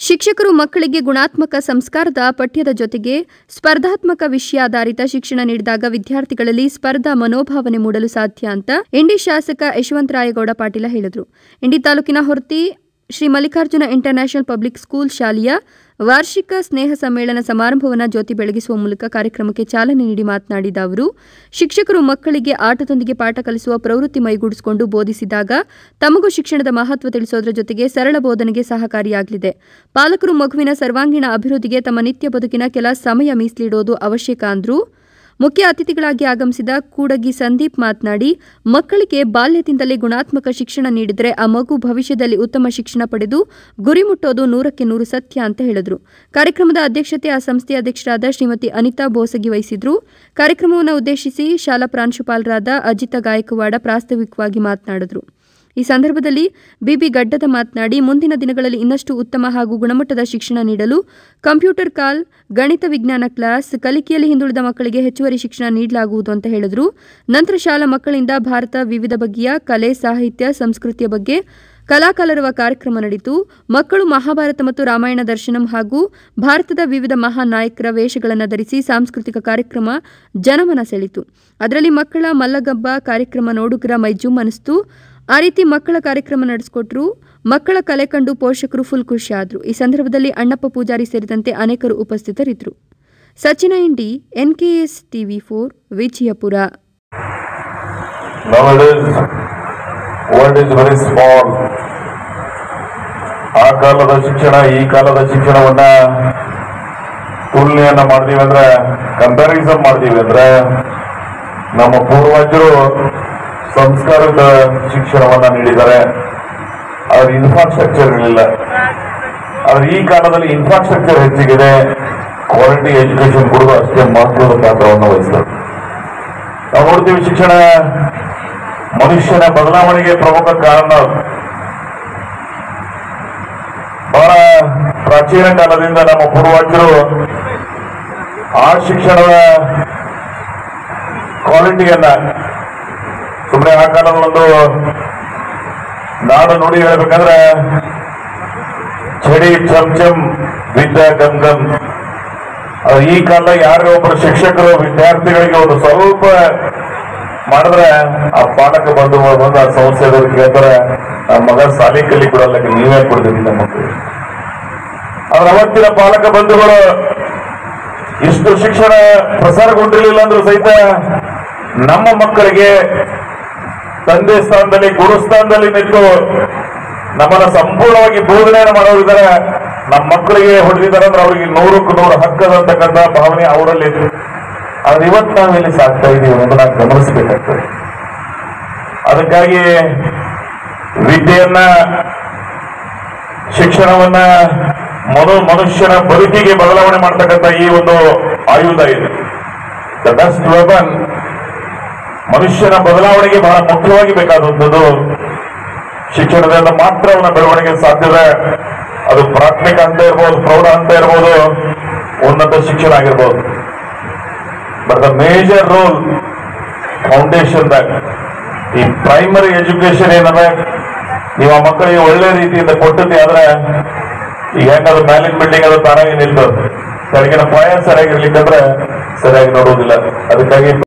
ಶಿಕ್ಷಕರು ಮಕ್ಕಳಿಗೆ ಗುಣಾತ್ಮಕ ಸಂಸ್ಕಾರದ ಪಠ್ಯದ ಜೊತೆಗೆ ಸ್ಪರ್ಧಾತ್ಮಕ ವಿಷಯಾಧಾರಿತ ಶಿಕ್ಷಣ ನೀಡಿದಾಗ ವಿದ್ಯಾರ್ಥಿಗಳಲ್ಲಿ ಸ್ಪರ್ಧಾ ಮನೋಭಾವನೆ ಮೂಡಲು ಸಾಧ್ಯ ಅಂತ ಇಂಡಿ ಶಾಸಕ ಯಶವಂತರಾಯಗೌಡ ಪಾಟೀಲ ಹೇಳಿದರು ಇಂಡಿ ತಾಲೂಕಿನ Horti Shri Mallikarjuna international public school ಶಾಲೆಯ ವಾರ್ಷಿಕ ಸ್ನೇಹ ಸಮ್ಮೇಳನ ಸಮಾರಂಭವನ್ನು ಜ್ಯೋತಿ ಬೆಳಗಿಸುವ ಮೂಲಕ ಕಾರ್ಯಕ್ರಮಕ್ಕೆ ಚಾಲನೆ ನೀಡಿ ಮಾತನಾಡಿದ ಅವರು ಶಿಕ್ಷಕರು ಮಕ್ಕಳಿಗೆ ಆಟದೊಂದಿಗೆ ಪಾಠ ಕಲಿಸುವ ಪ್ರವೃತ್ತಿ ಮೈಗೂಡಿಸಿಕೊಂಡು ಬೋಧಿಸಿದಾಗ ತಮಗೂ ಶಿಕ್ಷಣದ ಮಹತ್ವ ತಿಳಿಸೋದ್ರ ಜೊತೆಗೆ ಸರಳ ಬೋಧನೆಗೆ ಸಹಕಾರಿಯಾಗಲಿದೆ ಪಾಲಕರು ಮಗುವಿನ ಸರ್ವಾಂಗೀಣ ಅಭಿವೃದ್ಧಿಗೆ ತಮ್ಮ ನಿತ್ಯ ಬದುಕಿನ ಕೆಲ ಸಮಯ ಮೀಸಲಿಡೋದು ಅವಶ್ಯಕ ಅಂದ್ರು ಮುಖ್ಯ ಅತಿಥಿಗಳಾಗಿ ಆಗಮಿಸಿದ ಕೂಡಗಿ ಸಂದೀಪ್ ಮಾತನಾಡಿ ಮಕ್ಕಳಿಗೆ ಬಾಲ್ಯದಿಂದಲೇ ಗುಣಾತ್ಮಕ ಶಿಕ್ಷಣ ನೀಡಿದರೆ ಆ ಮಗು ಭವಿಷ್ಯದಲ್ಲಿ ಉತ್ತಮ ಶಿಕ್ಷಣ ಪಡೆದು ಗುರಿ ಮುಟ್ಟೋದು ನೂರಕ್ಕೆ ನೂರು ಸತ್ಯ ಅಂತ ಹೇಳಿದರು ಕಾರ್ಯಕ್ರಮದ ಅಧ್ಯಕ್ಷತೆ ಆ ಸಂಸ್ಥೆಯ ಅಧ್ಯಕ್ಷರಾದ ಶ್ರೀಮತಿ ಅನಿತಾ ಬೋಸಗಿ ವಹಿಸಿದ್ರು ಕಾರ್ಯಕ್ರಮವನ್ನು ಉದ್ದೇಶಿಸಿ ಶಾಲಾ ಪ್ರಾಂಶುಪಾಲರಾದ ಅಜಿತ ಗಾಯಕವಾಡ ಪ್ರಾಸ್ತಾವಿಕವಾಗಿ ಮಾತನಾಡಿದರು ಈ ಸಂದರ್ಭದಲ್ಲಿ ಬಿಬಿ ಗಡ್ಡದ ಮಾತನಾಡಿ ಮುಂದಿನ ದಿನಗಳಲ್ಲಿ ಇನ್ನಷ್ಟು ಉತ್ತಮ ಹಾಗೂ ಗುಣಮಟ್ಟದ ಶಿಕ್ಷಣ ನೀಡಲು ಕಂಪ್ಯೂಟರ್ ಕಾಲ್ ಗಣಿತ ವಿಜ್ಞಾನ ಕ್ಲಾಸ್ ಕಲಿಕೆಯಲ್ಲಿ ಹಿಂದುಳಿದ ಮಕ್ಕಳಿಗೆ ಹೆಚ್ಚುವರಿ ಶಿಕ್ಷಣ ನೀಡಲಾಗುವುದು ಅಂತ ಹೇಳಿದರು ನಂತರ ಶಾಲಾ ಮಕ್ಕಳಿಂದ ಭಾರತ ವಿವಿಧ ಬಗೆಯ ಕಲೆ ಸಾಹಿತ್ಯ ಸಂಸ್ಕೃತಿಯ ಬಗ್ಗೆ ಕಲಾಕಾಲರವ ಕಾರ್ಯಕ್ರಮ ನಡೆಯಿತು ಮಕ್ಕಳು ಮಹಾಭಾರತ ಮತ್ತು ರಾಮಾಯಣ ದರ್ಶನಂ ಹಾಗೂ ಭಾರತದ ವಿವಿಧ ಮಹಾನ್ ನಾಯಕರ ವೇಷಗಳನ್ನು ಧರಿಸಿ ಸಾಂಸ್ಕೃತಿಕ ಕಾರ್ಯಕ್ರಮ ಜನಮನ ಸೆಳೆಯಿತು ಅದರಲ್ಲಿ ಮಕ್ಕಳ ಮಲ್ಲಗಬ್ಬ ಕಾರ್ಯಕ್ರಮ ನೋಡುಗರ ಮೈಜುಮ್ ಅನಿಸ್ತು ಆ ರೀತಿ ಮಕ್ಕಳ ಕಾರ್ಯಕ್ರಮ ನಡೆಸಿಕೊಟ್ರು ಮಕ್ಕಳ ಕಲೆ ಕಂಡು ಪೋಷಕರು ಫುಲ್ ಖುಷಿಯಾದರು ಈ ಸಂದರ್ಭದಲ್ಲಿ ಅಣ್ಣಪ್ಪ ಪೂಜಾರಿ ಸೇರಿದಂತೆ ಅನೇಕರು ಉಪಸ್ಥಿತರಿದ್ದರು Sachin Indi NKS TV four Vijayapura Nowadays, world is very small. ಆ ಕಾಲದ ಶಿಕ್ಷಣ ಈ ಕಾಲದ ಶಿಕ್ಷಣವನ್ನ ತುಲನೆಯನ್ನ ಮಾಡ್ತೀವಿ ಅಂದ್ರೆ ಕಂಪ್ಯಾರಿಸನ್ ಮಾಡ್ತೀವಿ ಅಂದ್ರೆ ನಮ್ಮ ಪೂರ್ವಜರು ಸಂಸ್ಕಾರದ ಶಿಕ್ಷಣವನ್ನ ನೀಡಿದ್ದಾರೆ ಅವ್ರ ಇನ್ಫ್ರಾಸ್ಟ್ರಕ್ಚರ್ ಇರಲಿಲ್ಲ ಆದ್ರೆ ಈ ಕಾಲದಲ್ಲಿ ಇನ್ಫ್ರಾಸ್ಟ್ರಕ್ಚರ್ ಹೆಚ್ಚಿಗಿದೆ ಕ್ವಾಲಿಟಿ ಎಜುಕೇಶನ್ ಕೊಡೋದು ಅಷ್ಟೇ ಮಹತ್ವದ ಪಾತ್ರವನ್ನು ವಹಿಸ್ತದೆ ನಾವು ನೋಡ್ತೀವಿ ಶಿಕ್ಷಣ ಮನುಷ್ಯನ ಬದಲಾವಣೆಗೆ ಪ್ರಮುಖ ಕಾರಣ ಬಹಳ ಪ್ರಾಚೀನ ಕಾಲದಿಂದ ನಮ್ಮ ಪೂರ್ವಜರು ಆ ಶಿಕ್ಷಣದ ಕ್ವಾಲಿಟಿಯನ್ನ ಸುಮ್ಮನೆ ಆ ಕಾಲದ ಒಂದು ನಾಡು ನುಡಿ ಹೇಳ್ಬೇಕಂದ್ರೆ ಚಡಿ ಚಮ್ ಚಮ್ ವಿದ್ಯಾ ಗಮ್ ಗಮ್ ಅದು ಈ ಕಾಲ ಯಾರೇ ಒಬ್ಬರು ಶಿಕ್ಷಕರು ವಿದ್ಯಾರ್ಥಿಗಳಿಗೆ ಒಂದು ಸ್ವಲ್ಪ ಮಾಡಿದ್ರೆ ಆ ಪಾಠಕ ಬಂದು ಬಂದು ಆ ಸಂಸ್ಥೆದವ್ರು ಕೇಳ್ತಾರೆ ನಮ್ಮ ಮಗ ಶಾಲೆ ಕಲಿ ಕೊಡಲ್ಲ ನೀವೇ ಕೊಡ್ತೀರಿ ನಮ್ಮ ಮಕ್ಕಳಿಗೆ ಅವ್ರ ಅವತ್ತಿನ ಪಾಲಕ ಬಂಧುಗಳು ಇಷ್ಟು ಶಿಕ್ಷಣ ಪ್ರಸಾರಗೊಂಡಿರಲಿಲ್ಲ ಅಂದ್ರೂ ಸಹಿತ ನಮ್ಮ ಮಕ್ಕಳಿಗೆ ತಂದೆ ಸ್ಥಾನದಲ್ಲಿ ಗುರು ಸ್ಥಾನದಲ್ಲಿ ನಿಂತು ನಮ್ಮನ್ನ ಸಂಪೂರ್ಣವಾಗಿ ಬೋಧನೆಯನ್ನು ಮಾಡೋರಿದ್ದಾರೆ ನಮ್ಮ ಮಕ್ಕಳಿಗೆ ಹೊಡೆದಿದ್ದಾರೆ ಅಂದ್ರೆ ಅವರಿಗೆ ನೂರಕ್ಕೂ ನೂರು ಹಕ್ಕದಂತಕ್ಕಂಥ ಭಾವನೆ ಅವರಲ್ಲಿ ಇದೆ ಆದ್ರೆ ಇವತ್ತು ನಾವು ಇಲ್ಲಿ ಸಾಕ್ತಾ ಇದೀವಿ ಅನ್ನೋದನ್ನ ಗಮನಿಸಬೇಕಾಗ್ತದೆ ಅದಕ್ಕಾಗಿ ವಿದ್ಯೆಯನ್ನ ಶಿಕ್ಷಣವನ್ನ ಮನು ಮನುಷ್ಯನ ಬದುಕಿಗೆ ಬದಲಾವಣೆ ಮಾಡ್ತಕ್ಕಂಥ ಈ ಒಂದು ಆಯುಧ ಇದೆ ದ ಬೆಸ್ಟ್ ವೆಪನ್ ಮನುಷ್ಯನ ಬದಲಾವಣೆಗೆ ಬಹಳ ಮುಖ್ಯವಾಗಿ ಬೇಕಾದಂಥದ್ದು ಶಿಕ್ಷಣದಿಂದ ಮಾತ್ರ ಅವನ ಬೆಳವಣಿಗೆ ಸಾಧ್ಯದ ಅದು ಪ್ರಾಥಮಿಕ ಹಂತ ಇರ್ಬೋದು ಪ್ರೌಢ ಹಂತ ಇರ್ಬೋದು ಉನ್ನತ ಶಿಕ್ಷಣ ಆಗಿರ್ಬೋದು but the major role foundation ಈ ಪ್ರೈಮರಿ ಎಜುಕೇಶನ್ ಏನಂದ್ರೆ ನೀವು ಆ ಮಕ್ಕಳಿಗೆ ಒಳ್ಳೆ ರೀತಿಯಿಂದ ಕೊಟ್ಟದ್ದೆ ಆದ್ರೆ ಈಗ ಹೆಂಗದು ಮ್ಯಾಲಿನ ಬಿಲ್ಡಿಂಗ್ ಅದು ತಾನಾಗಿ ನಿಲ್ತದೆ ಕೆಳಗಿನ ಪಾಯ ಸರಿಯಾಗಿರ್ಲಿಕ್ಕಂದ್ರೆ ಸರಿಯಾಗಿ ನೋಡುವುದಿಲ್ಲ ಅದಕ್ಕಾಗಿ